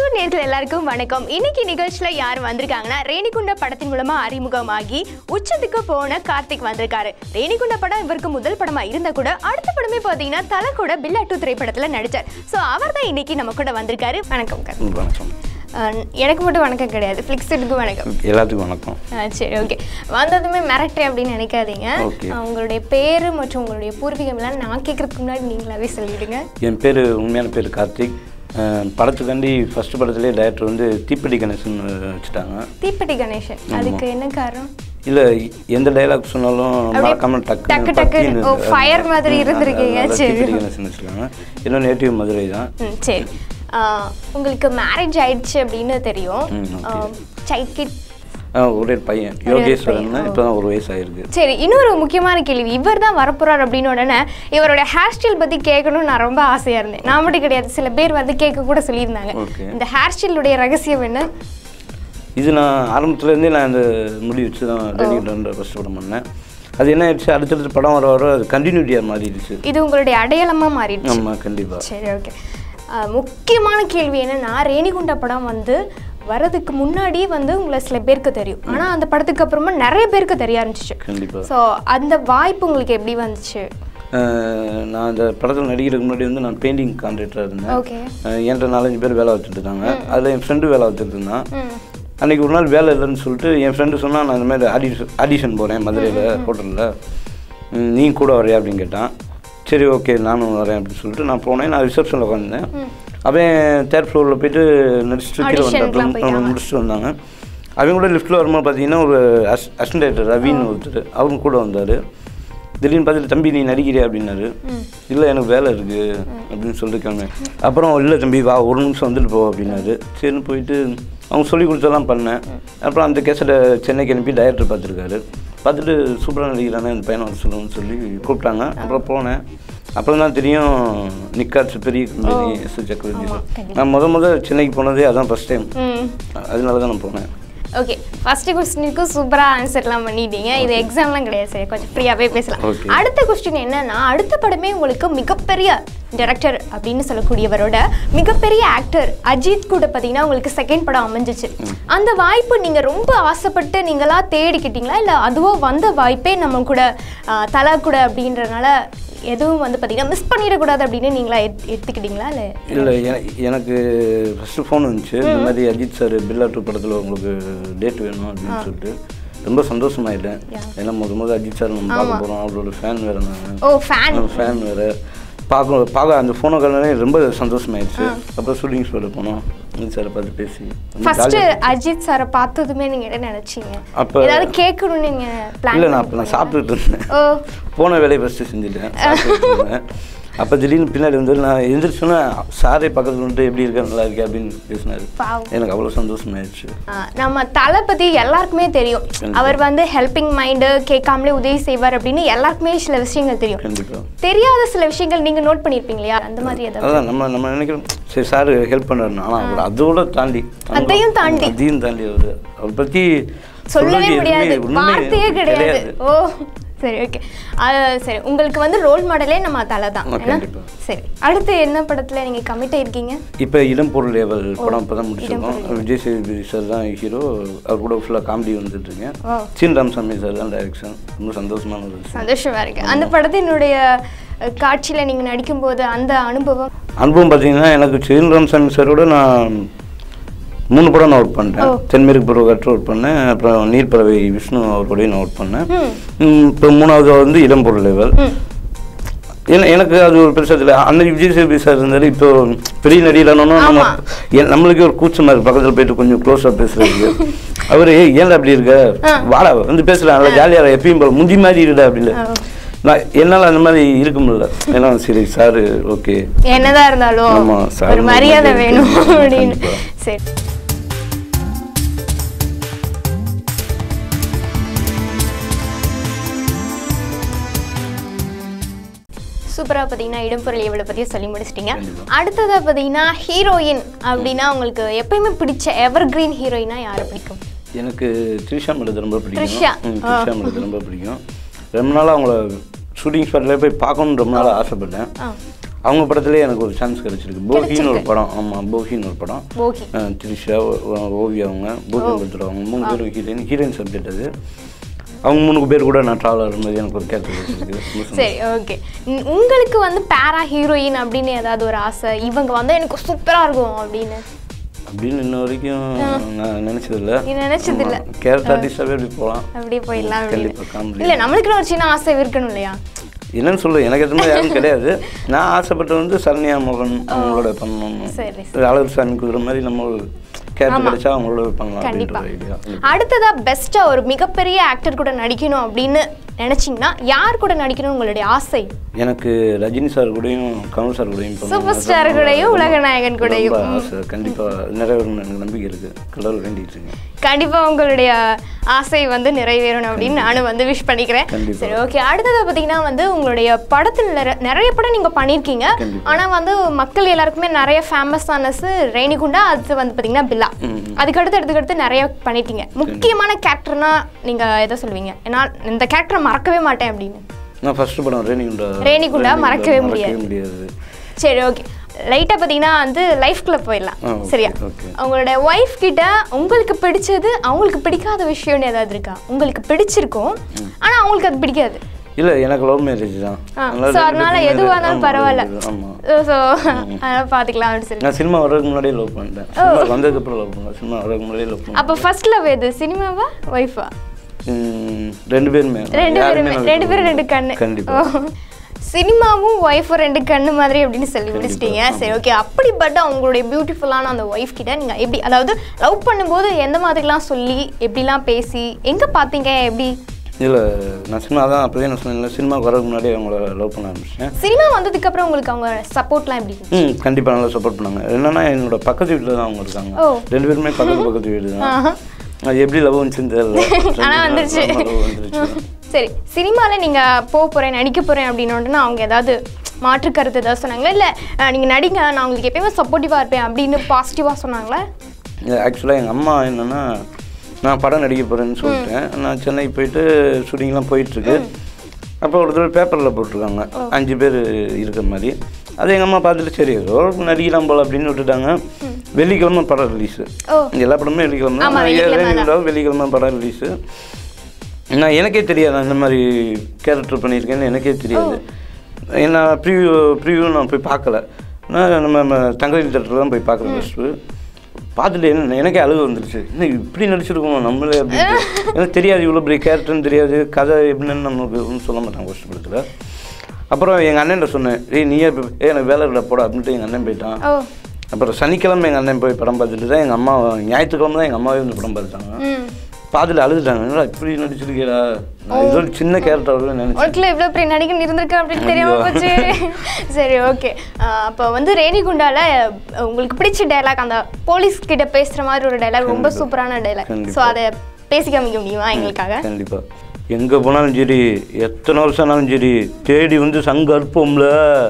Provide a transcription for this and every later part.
நேர்கள் எல்லாருக்கும் வணக்கம் இன்னைக்கு நிகழ்ச்சியில யார் வந்திருக்காங்கன்னா ரேணிகுண்ட படத்தின் மூலமா அறிமுகமாகி உச்சத்துக்கு போன கார்த்திக் வந்திருக்காரு ரேணிகுண்ட படம் இவருக்கு முதல் படமா இருந்தா கூட அடுத்த படமே பாத்தீங்கன்னா தலை கூட பில்லாட்டு திரைப்படத்துல நடிச்சார் ஸோ அவர் தான் இன்னைக்கு நம்ம கூட வந்திருக்காரு வணக்கம் கார்த்திக். ம், வணக்கம் அஹ், எனக்கு மட்டும் வணக்கம் கிடையாது ஃபிளிக்ஸுக்கு வணக்கம் எல்லாத்துக்கும் வணக்கம் அஹ், சரி ஓகே வந்ததுமே மிரட்டே அப்படின்னு நினைக்காதீங்க Okay. அஹ், உங்களுடைய பேரு மற்றும் உங்களுடைய பூர்வீகம் எல்லாம் நான் கேட்கறதுக்கு முன்னாடி நீங்களாவே சொல்லிடுங்க என் பேர் உண்மையான பேர் கார்த்திக் அஹ், படத்துக்காண்டி ஃபர்ஸ்ட் படத்துலேயே டைரக்டர் வந்து தீப்பெட்டி கணேசன் வச்சுட்டாங்க தீப்பெட்டி கணேசன் அதுக்கு என்ன காரணம் இல்லை எந்த டைலாக் சொன்னாலும் மறக்காம டக்கு டக்கு டக்கு ஓ ஃபயர் மாதிரி இருந்திருக்கீங்க சரி தீப்பெட்டி கணேசன் வச்சுருக்காங்க இன்னும் நேட்டிவ் மதுரை தான் ம் சரி ஆஹ், உங்களுக்கு மேரேஜ் ஆயிடுச்சு அப்படின்னு தெரியும் ம், okay. சைல்ட் கிட் அஹ், ஒரே ஒரு பையன் யோகேஸ்வரன் இப்போ தான் ஒரு வயசு ஆயிருக்கு சரி இன்னொரு முக்கியமான கேள்வி இவர் தான் வரப்போறார் அப்படின்னு உடனே இவரோட ஹேர் ஸ்டைல் பத்தி கேட்கணும்னு நான் ரொம்ப ஆசையா இருந்தேன் நான் மட்டும் கிடையாது சில பேர் வந்து கேட்க கூட சொல்லியிருந்தாங்க Okay. இந்த ஹேர் ஸ்டைலுடைய ரகசியம் என்ன இது நான் ஆரம்பத்துலேருந்தே நான் இந்த முடி வச்சு தான் டெலிகிட்ட ஃபஸ்ட் படம் பண்ணேன் அது என்ன ஆயிடுச்சு அடுத்தடுத்த படம் வர வர அது கண்டினியூட்டியாக மாறிடுச்சு இது உங்களுடைய அடையாளமா மாறிடுச்சு ஆமாம் கண்டிப்பாக சரி ஓகே முக்கியமான கேள்வி என்னன்னா ரேணிகுண்டா படம் வந்து வரதுக்கு முன்னாடியே வந்து உங்களை சில பேருக்கு தெரியும் ஆனா அந்த படத்துக்கு அப்புறமா நிறைய பேருக்கு தெரிய ஆரம்பிச்சிச்சு கண்டிப்பாக ஸோ அந்த வாய்ப்பு உங்களுக்கு எப்படி வந்துச்சு அஹ் நான் அந்த படத்தில் நடிக்கிறதுக்கு முன்னாடி வந்து நான் பெயிண்டிங் கான்ட்ராக்டராக இருந்தேன் ஓகே அஹ் என்கிட்ட நாலஞ்சு பேர் வேலை வச்சுட்டு இருந்தாங்க அதில் என் ஃப்ரெண்டு வேலை வச்சுட்டு இருந்தான் ம் அன்றைக்கி ஒரு நாள் வேலை இல்லைன்னு சொல்லிட்டு என் ஃப்ரெண்டு சொன்னால் நான் இந்த மாதிரி ஆடிஷன் ஆடிஷன் போகிறேன் மதுரையில் ஹோட்டலில் நீ கூட வரையா அப்படின்னு கேட்டான் சரி ஓகே நானும் வரேன் அப்படின்னு சொல்லிட்டு நான் போனேன் நான் ரிசப்ஷனில் உட்காந்துருந்தேன் அவன் தேர்ட் ஃப்ளோரில் போயிட்டு நடிச்சுட்டு கீழே Auditionக்குலாம் வந்தாங்க முடிச்சுட்டு வந்தாங்க அவங்க கூட லிஃப்ட்டில் வரும்போது பார்த்தீங்கன்னா ஒரு அஸ் அசிஸ்டன்ட் டைரக்டர் ரவின்னு ஒருத்தர் அவங்க கூட வந்தார் திடீர்னு பார்த்துட்டு தம்பி நீ நடிக்கிறியா அப்படின்னாரு இல்லை எனக்கு வேலை இருக்குது அப்படின்னு சொல்லிட்டு கிளம்பேன் அப்புறம் இல்லை தம்பி வா ஒரு நிமிஷம் வந்துட்டு போ அப்படின்னாரு சரின்னு போயிட்டு அவங்க சொல்லி கொடுத்தெல்லாம் பண்ணேன் அப்புறம் அந்த கேசட்டை சென்னைக்கு அனுப்பி டைரக்டர் பார்த்துருக்காரு பார்த்துட்டு சூப்பராக நடிக்கிறானே இந்த பையனை வர சொல்லணும்னு சொல்லி கூப்பிட்டாங்க அப்புறம் போனேன் அப்புறம் தான் தெரியும் நிக்காட்ஸ் பெரிய கம்பெனி எஸ் சக்கரவர்த்தி நான் முத முத சென்னைக்கு போனதே அதான் ஃபஸ்ட் டைம் ம் அதனால தான் நான் போனேன் ஓகே ஃபர்ஸ்ட் கொஸ்டினுக்கும் சூப்பராக ஆன்சர்லாம் பண்ணிட்டீங்க இது எக்ஸாம்லாம் கிடையாது சரி கொஞ்சம் ஃப்ரீயாகவே பேசலாம் Okay. அடுத்த கொஸ்டின் என்னன்னா அடுத்த படமே உங்களுக்கு மிகப்பெரிய டைரக்டர் அப்படின்னு சொல்லக்கூடியவரோட மிகப்பெரிய ஆக்டர் அஜித் கூட பார்த்தீங்கன்னா உங்களுக்கு செகண்ட் படம் அமைஞ்சிச்சு அந்த வாய்ப்பு நீங்கள் ரொம்ப ஆசைப்பட்டு நீங்களா தேடிக்கிட்டீங்களா இல்லை அதுவோ வந்த வாய்ப்பே நம்ம கூட ஆஹ், தலா கூட அப்படின்றனால எதுவும் வந்து பார்த்தீங்கன்னா மிஸ் பண்ணிடக்கூடாது அப்படின்னு நீங்களா எடுத்- எடுத்துக்கிட்டீங்களா இல்லை இல்லை எனக்கு ஃபஸ்ட்டு ஃபோன் வந்துச்சு இந்த மாதிரி அஜித் சார் பில்லா டூ படத்தில் உங்களுக்கு டேட் வேணும் அப்படின்னு சொல்லிட்டு ரொம்ப சந்தோஷமாயிட்டேன் ஏன்னா முத முத அஜித் சார் நம்ம பார்க்க போகிறோம் அவரோட ஃபேன் வேறு நான் ஓ ஃபேன் ஃபேன் வேறு பார்க்க பார்க்க அந்த ஃபோனை கலனே ரொம்ப சந்தோஷமாயிடுச்சு அப்புறம் ஷூட்டிங் ஸ்பாட்டில் போனோம் அஜித் சாரை பார்த்து பேசி ரொம்ப ஃபர்ஸ்ட் jolly- அஜித் சாரை பார்த்ததுமே நீங்க என்ன நினைச்சீங்க அப்ப- ஏதாவது கேட்கணும்னு நீங்க பிளான் இல்லை நான் அப்போ நான் சாப்பிட்டுட்டு இருந்தேன் ஓ போன வேலையை ஃபஸ்ட்டு செஞ்சுட்டேன் சாப்பிட்டுட்டு இருந்தேன் அப்போ திடீர்னு பின்னாடி வந்து நான் எந்திரிச்சோன்னா சாரே பக்கத்தில் வந்துட்டு எப்படி இருக்க நல்லா இருக்கே அப்படின்னு பேசினாரு பாவம். எனக்கு அவ்வளோ சந்தோஷமாயிடுச்சு ஆ, நம்ம தலை பத்தி எல்லாருக்குமே தெரியும் அவர் வந்து ஹெல்பிங் மைண்டு கேட்காமலே உதவி செய்வார் அப்படின்னு எல்லாருக்குமே சில விஷயங்கள் தெரியும் கண்டிப்பாக தெரியாத சில விஷயங்கள் நீங்க நோட் பண்ணிருப்பீங்க இல்லையா அந்த மாதிரி ஏதாவது அதான் நம்ம நம்ம நினைக்கிறோம் சரி சார் ஹெல்ப் பண்ணாருன்னு ஆனால் அவர் அதோட தாண்டி அதையும் தாண்டி. அதையும் தாண்டி அவர் அவரை பற்றி சொல்லவே சொல்றதுக்கு முடியாது எதுவுமே உண்மை வார்த்தையே கிடையாது ஓ சரி ஓகே சரி உங்களுக்கு வந்து ரோல் மாடலே நம்ம தலை தான் ஆ, என்ன? கண்டிப்பா. சரி அடுத்து என்ன படத்துல நீங்க கமிட் ஆயிருக்கீங்க இப்போ இடம்பொருள் லேவல் படம் இப்போ தான் முடிச்சிருக்கோம் விஜய் சேதுபதி சார் தான் ஹீரோ அவர் கூட ஃபுல்லாக காமெடி வந்துட்டுருக்கேன் ஓ. சீன் ராமசாமி சார் தான் டைரக்ஷன் ரொம்ப சந்தோஷமான ஒரு விஷயம் சந்தோஷமா இருக்கு அந்த படத்தினுடைய அஹ், காட்சியில நீங்க நடிக்கும்போது அந்த அனுபவம் அனுபவம் பார்த்தீங்கன்னா எனக்கு சீன் ராமசாமி சாரோட நான் மூணு படம் நான் ஒர்க் பண்ணிட்டேன் தென்மேற்கு பருவகாற்று ஒர்க் பண்ணேன் அப்புறம் நீர்ப்பறவை விஷ்ணு அவரோடய நான் ஒர்க் பண்ணேன் ம், இப்போ மூணாவது வந்து இடம்பொருள் லெவல் ஏன்னா எனக்கு அது ஒரு பெருசாக இல்லை அன்னைக்கு விஜய் சேதுபதி சார் இருந்தார் இப்போ பெரிய நடிகரானோன்னா நம்ம எ- நம்மளுக்கே ஒரு கூச்சமாக இருக்கு பக்கத்தில் போயிட்டு கொஞ்சம் க்ளோஸாக பேசுறதுக்கு அவர் ஏன்டா அப்படி இருக்க வாடா வந்து பேசலாம் நல்லா ஜாலியாக எப்பயும் போல முந்தி மாதிரி இருடா அப்படின்னு நான் என்னால் அந்த மாதிரி இருக்க முடியல ஏன்னா சரி சார் ஓகே என்னதான் இருந்தாலும் ஆமா, sir ஒரு மரியாதை மாதிரி வேணும் இருக்கு. அப்படின்னு கண்டிப்பா. சரி சூப்பராக பார்த்தீங்கன்னா இடம்பொருள் எவ்வளோ பற்றியும் சொல்லி முடிச்சிட்டீங்க கண்டிப்பா. அடுத்ததாக பார்த்தீங்கன்னா ஹீரோயின் அப்படின்னா உங்களுக்கு எப்பயுமே பிடிச்ச எவர் கிரீன் ஹீரோயினா யாரை பிடிக்கும் எனக்கு த்ரிஷா மேடத்தை ரொம்ப பிடிக்கும் த்ரிஷா. ம், த்ரிஷா மேடத்தை ரொம்ப பிடிக்கும் ரொம்ப நாளாக அவங்கள ஷூட்டிங் ஸ்பாட்டில் போய் பார்க்கணுன்னு ரொம்ப நாளாக ஆசைப்பட்டேன் ஆ அவங்க படத்துலேயே எனக்கு ஒரு சான்ஸ் கிடைச்சிருக்கு போகின்னு ஒரு படம் ஆமாம் போகின்னு ஒரு படம் ஓகே அஹ் திரிஷா ஓ- ஓவியா அவங்க போகியம் படுத்துகிற அவங்க மூணு பேரும் ஹீரோயின் ஹீரோயின் சப்ஜெக்ட் அது அவங்க மூணு பேர் கூட நான் ட்ராவல் ஆகும்போது எனக்கு ஒரு கேரக்டர் கிடைச்சிருக்கு ரொம்ப சந்தோஷம். சரி ஓகே உங்களுக்கு வந்து பேரா ஹீரோயின் அப்படின்னு ஏதாவது ஒரு ஆசை இவங்க வந்து எனக்கு சூப்பரா இருக்கும் அப்படின்னு அப்படின்னு இன்ன வரைக்கும் நான் நினச்சதில்ல நீ நினைச்சது இல்ல கேரக்டர் ஆர்டிஸ்டாகவே அப்படி போகலாம் அப்படியே போயிடலாம் கண்டிப்பா, அப்படின்னு comedy. இல்ல நம்மளுக்குன்னு ஒரு சின்ன ஆசை இருக்கணும் இல்லையா என்னன்னு சொல்ல எனக்கு எதுவுமே யாரும் கிடையாது நான் ஆசைப்பட்டது வந்து சரண்யா மோகன் அவங்களோட பண்ணணும் சரி அழகு சாமி குதிரை மாதிரி நம்ம ஒரு கேரக்டர் கிடைச்சா அவங்களோட பண்ணலாம் அப்படின்ற கண்டிப்பா ஒரு ஐடியா அடுத்ததா பெஸ்டா ஒரு மிகப்பெரிய ஆக்டர் கூட நடிக்கணும் அப்படின்னு நினைச்சீங்கன்னா யார் கூட நடிக்கணும் உங்களுடைய ஆசை எனக்கு ரஜினி சார் கூடயும் கமல் சார் கூடயும் பண்ணணும். சூப்பர் ஸ்டார் கூடயும் உலக நாயகன் கூடயும் ரொம்ப ஆசை கண்டிப்பாக நிறைவேறணும்னு எனக்கு நம்பிக்கை இருக்குது கடவுள் வேண்டிட்டு இருக்கேன் கண்டிப்பா உங்களுடைய ஆசை வந்து நிறைவேறணும் அப்படின்னு நானும் வந்து விஷ் பண்ணிக்கிறேன் கண்டிப்பா. சரி ஓகே அடுத்தது பார்த்தீங்கன்னா வந்து உங்களுடைய படத்தில் நிற- நிறைய படம் நீங்க பண்ணியிருக்கீங்க கண்டிப்பா. ஆனா வந்து மக்கள் எல்லாருக்குமே நிறைய ஃபேமஸ் ஆனஸ் ரேணிகுண்டா அது வந்து பார்த்தீங்கன்னா பில்லா அதுக்கடுத்து அடுத்துக்கடுத்து நிறைய பண்ணியிருக்கீங்க முக்கியமான கேரக்டர்னா நீங்க எதை சொல்லுவீங்க ஏன்னா இந்த கேரக்டரை மறக்கவே மாட்டேன் அப்படின்னு நான் ஃபர்ஸ்ட் படம் ரேணிகுண்டா ரேணிகுண்டா மறக்கவே முடியாது. முடியாது சரி ஓகே லைட்டாக பார்த்தீங்கன்னா வந்து லைஃப்குள்ளே போயிடலாம் ஆ, okay, சரியா okay. அவங்களோட ஒய்ஃப் கிட்ட உங்களுக்கு பிடிச்சது அவங்களுக்கு பிடிக்காத விஷயம்னு ஏதாவது இருக்கா உங்களுக்கு பிடிச்சிருக்கும் ஆனா அவங்களுக்கு அது பிடிக்காது இல்லை எனக்கு லவ் மேரேஜ் தான் ஆ அதனால ஸோ ரெண்டு அதனால பேருமே எதுவாக இருந்தாலும் ஆமா, பரவாயில்ல ஆமா ஸோ அதெல்லாம் பார்த்துக்கலாம் அப்படின்னு சொல்லி நான் சினிமா வர்றதுக்கு முன்னாடியே லவ் பண்ணிட்டேன் சினிமா வந்ததுக்கப்புறம் லவ் பண்ணேன் சினிமா வர்றதுக்கு முன்னாடியே லவ் பண்ணேன் அப்போ ஃபர்ஸ்ட் லவ் எது சினிமாவா ஒய்ஃபா ம், ரெண்டு பேருமே ரெண்டு யாருமே பேருமே எனக்கு ரெண்டு பேரும் ரெண்டு கண்ணு கண்டிப்பா ஓ. சினிமாவும் ஒய்ஃபும் ரெண்டு கண்ணு மாதிரி அப்படின்னு சொல்லி முடிச்சிட்டீங்க சரி ஓகே அப்படிப்பட்ட அவங்களுடைய பியூட்டிஃபுல்லான அந்த ஒய்ஃப் கிட்ட நீங்க எப்படி அதாவது லவ் பண்ணும்போது எந்த மாதிரிலாம் சொல்லி எப்படிலாம் பேசி எங்க பார்த்தீங்க எப்படி இல்லை நான் சினிமா தான் அப்போதே நான் சொன்னேன் சினிமாவுக்கு வரதுக்கு முன்னாடியே அவங்கள லவ் பண்ண ஆரம்பிச்சேன் சினிமா வந்ததுக்கு அப்புறம் உங்களுக்கு அவங்க சப்போர்ட்லாம் எப்படி இருந்துச்சு? ம் கண்டிப்பாக நல்லா சப்போர்ட் பண்ணாங்க என்னன்னா என்னோட பக்கத்து வீட்டில் தான் அவங்க இருக்காங்க ஓ. ரெண்டு பேருமே பக்கத்து பக்கத்து வீடு தான் ஆஹா. அது எப்படி லவ் வந்துச்சுன்னு தெரியல ஆனா வந்துருச்சு ஆமா, love வந்துருச்சு சரி சினிமால நீங்க போக போறேன் நடிக்க போறேன் அப்படின்னு அவங்க ஏதாவது மாற்று கருத்து ஏதாவது சொன்னாங்களா இல்ல அஹ், நீங்க நடிங்க நான் உங்களுக்கு எப்பயுமே சப்போர்ட்டிவா இருப்பேன் அப்படின்னு பாசிட்டிவா சொன்னாங்களா ஆக்சுவலாக எங்கள் அம்மா என்னென்னா நான் படம் நடிக்க போகிறேன்னு சொல்லிட்டேன் நான் சென்னை போயிட்டு ஷூட்டிங்லாம் போயிட்டுருக்கு அப்போ ஒரு தடவை பேப்பரில் போட்டிருக்காங்க அஞ்சு பேர் இருக்கிற மாதிரி அது எங்கள் அம்மா பார்த்துட்டு சரி ஏதோ நடிக்கலாம் போல அப்படின்னு விட்டுட்டாங்க வெள்ளிக்கிழமை படம் ரிலீஸு ஓ. எல்லா படமும் வெள்ளிக்கிழமை ஆமா, தான். வெள்ளிக்கிழமை ஏழு நிமிடம் வெள்ளிக்கிழமை படம் ரிலீஸு நான் எனக்கே தெரியாது நான் இந்த மாதிரி கேரக்டர் பண்ணியிருக்கேன்னு எனக்கே தெரியாது ஏன்னா ப்ரிவியூ ப்ரிவியூ நான் போய் பார்க்கல நான் நம்ம நம்ம தங்கவேலி தேட்டரில் தான் போய் பார்க்குறேன் ஃபஸ்ட்டு பார்த்துட்டு என்ன எனக்கே அழுகு வந்துருச்சு என்ன இப்படி நடிச்சிருக்கோம் நம்மளே அப்படின்னு எனக்கு தெரியாது இவ்வளோ பெரிய கேரக்டர்னு தெரியாது கதை எப்படின்னு நம்மளுக்கு ஒன்றும் சொல்ல மாட்டாங்க ஃபஸ்ட் படத்தில் அப்புறம் எங்கள் அண்ணன்ட்ட சொன்னேன் ஏய் நீயே இப்போ ஏ எனக்கு வேலை இல்லை போட அப்படின்ட்டு எங்கள் அண்ணன் போயிட்டான் ஓ அப்புறம் சனிக்கிழமை எங்கள் அண்ணன் போய் படம் பார்த்துட்டு தான் எங்கள் அம்மா ஞாயிற்றுக்கிழமை தான் எங்கள் அம்மாவே வந்து படம் பார்த்துட்டாங்க ம் பார்த்துட்டு அழுதுட்டாங்க என்னடா இப்படி நடிச்சிருக்கேடா நான் இது ஒரு சின்ன கேரக்டர் நினைச்சேன் உனக்குள்ள இவ்வளோ பெரிய நடிகன் இருந்திருக்கு அப்படின்னு தெரியாம போச்சு சரி ஓகே அப்போ வந்து ரேணிகுண்டால அஹ், உங்களுக்கு பிடிச்ச டைலாக் அந்த போலீஸ் கிட்ட பேசுற மாதிரி ஒரு டைலாக் ரொம்ப சூப்பரான டைலாக் கண்டிப்பா. ஸோ அதை பேசி காமிக்க முடியுமா எங்களுக்காக கண்டிப்பா எங்கே போனாலும் சரி எத்தனை வருஷம் ஆனாலும் சரி தேடி வந்து சங்க அற்போம்ல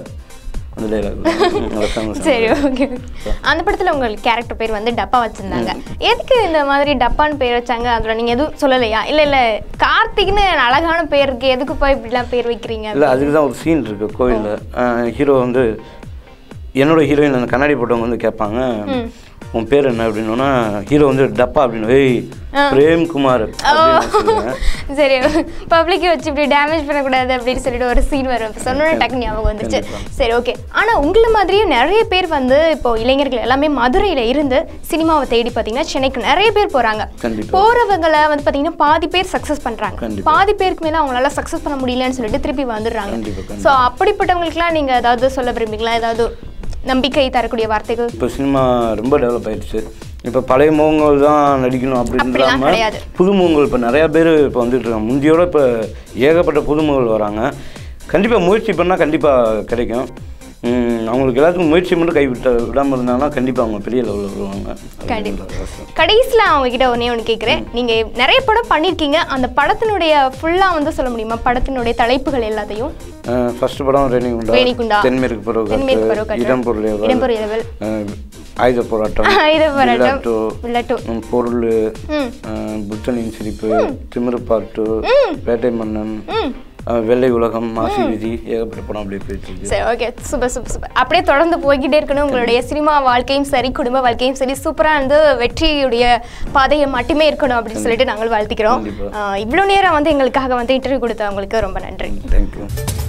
அந்த டைலாக் சரி ஓகே அந்த படத்துல உங்களுக்கு கேரக்டர் பேர் வந்து டப்பா வச்சிருந்தாங்க எதுக்கு இந்த மாதிரி டப்பான்னு பேர் வச்சாங்க அதுல நீங்க எதுவும் சொல்லலையா இல்ல இல்ல கார்த்திக்னு அழகான பேர் இருக்கு எதுக்கு போய் இப்படிலாம் பேர் வைக்கிறீங்க இல்லை அதுக்கு தான் ஒரு சீன் இருக்கு கோயிலில் ஹீரோ வந்து என்னோட ஹீரோயின் அந்த கண்ணாடி போட்டவங்க வந்து கேட்பாங்க உன் பேர் என்ன அப்படின்னா ஹீரோ வந்து டப்பா அப்படின்னு ஏய் பிரேம்குமார் அப்படின்னு நான் சொல்லுவேன். சரி பப்ளிக்கை வச்சு இப்படி டேமேஜ் பண்ணக்கூடாது அப்படின்னு சொல்லிட்டு ஒரு சீன் வரும் இப்போ சொன்னோட டக்கு ஞாபகம் வந்துச்சு சரி ஓகே ஆனா உங்களை மாதிரியே நிறைய பேர் வந்து இப்போ இளைஞர்கள் எல்லாமே மதுரையில இருந்து சினிமாவை தேடி பார்த்தீங்கன்னா சென்னைக்கு நிறைய பேர் போறாங்க கண்டிப்பா போறவங்களை வந்து பார்த்தீங்கன்னா பாதி பேர் சக்ஸஸ் பண்றாங்க கண்டிப்பா. பாதி பேருக்கு மேல அவங்களால சக்ஸஸ் பண்ண முடியலன்னு சொல்லிட்டு திருப்பி வந்துடுறாங்க கண்டிப்பா, கண்டிப்பா. ஸோ அப்படிப்பட்டவங்களுக்குலாம் நீங்க ஏதாவது சொல்ல விரும்புறீங்களா ஏதாவது நம்பிக்கை தரக்கூடிய வார்த்தைகள் இப்போ சினிமா ரொம்ப டெவலப் ஆயிடுச்சு இப்போ பழைய முகங்கள் தான் நடிக்கணும் அப்படின்னு அப்படிலாம் இல்லாம கிடையாது. புது முகங்கள் இப்போ நிறையா பேர் இப்போ வந்துட்டு இருக்காங்க முந்தியோட இப்போ ஏகப்பட்ட புது முகங்கள் வராங்க கண்டிப்பாக முயற்சி பண்ணால் கண்டிப்பாக கிடைக்கும் உம், அவங்களுக்கு எல்லாத்துக்கும் முயற்சி மட்டும் கைவிட்ட விடாமல் இருந்தாங்கன்னா கண்டிப்பாக அவங்க பெரிய லெவலில் வருவாங்க கண்டிப்பா. அப்படின்ற ஆசை. கடைசியில் அவங்க கிட்ட ஒன்னே ஒன்று கேட்குறேன் நீங்க நிறைய படம் பண்ணியிருக்கீங்க அந்த படத்தினுடைய ஃபுல்லா வந்து சொல்ல முடியுமா படத்தினுடைய தலைப்புகள் எல்லாத்தையும் அஹ், ஃபர்ஸ்ட் படம் ரேணிகுண்டா ரேணிகுண்டா. தென்மேற்கு தென்மேற்கு பருவக்காற்று பருவக்காற்று. இடம்பொருள் இடம்பொரு இரவல் ஆயுத போராட்டம் ஆயுத போராட்டம். வில்லாட்டோ, வில்லாட்டோ. உம், பொருள் ம் அஹ், புத்தனின் சிரிப்பு திமிரு பாட்டு வேட்டை மன்னன் ம் அஹ், வெள்ளை உலகம் மாசி விதி ஏகப்பட்ட படம் அப்படியே போயிட்டு இருக்கு சரி ஓகே சூப்பர் சூப்பர் சூப்பர் அப்படியே தொடர்ந்து போய்கிட்டே இருக்கணும் உங்களுடைய சினிமா வாழ்க்கையும் சரி குடும்ப வாழ்க்கையும் சரி சூப்பராக வந்து வெற்றியுடைய பாதையை மட்டுமே இருக்கணும் அப்படின்னு சொல்லிட்டு நாங்கள் வாழ்த்திக்கிறோம் கண்டிப்பா. ஆஹ் இவ்வளோ நேரம் வந்து எங்களுக்காக வந்து இன்டர்வியூ கொடுத்தவங்களுக்கு ரொம்ப நன்றி தேங்க்யூ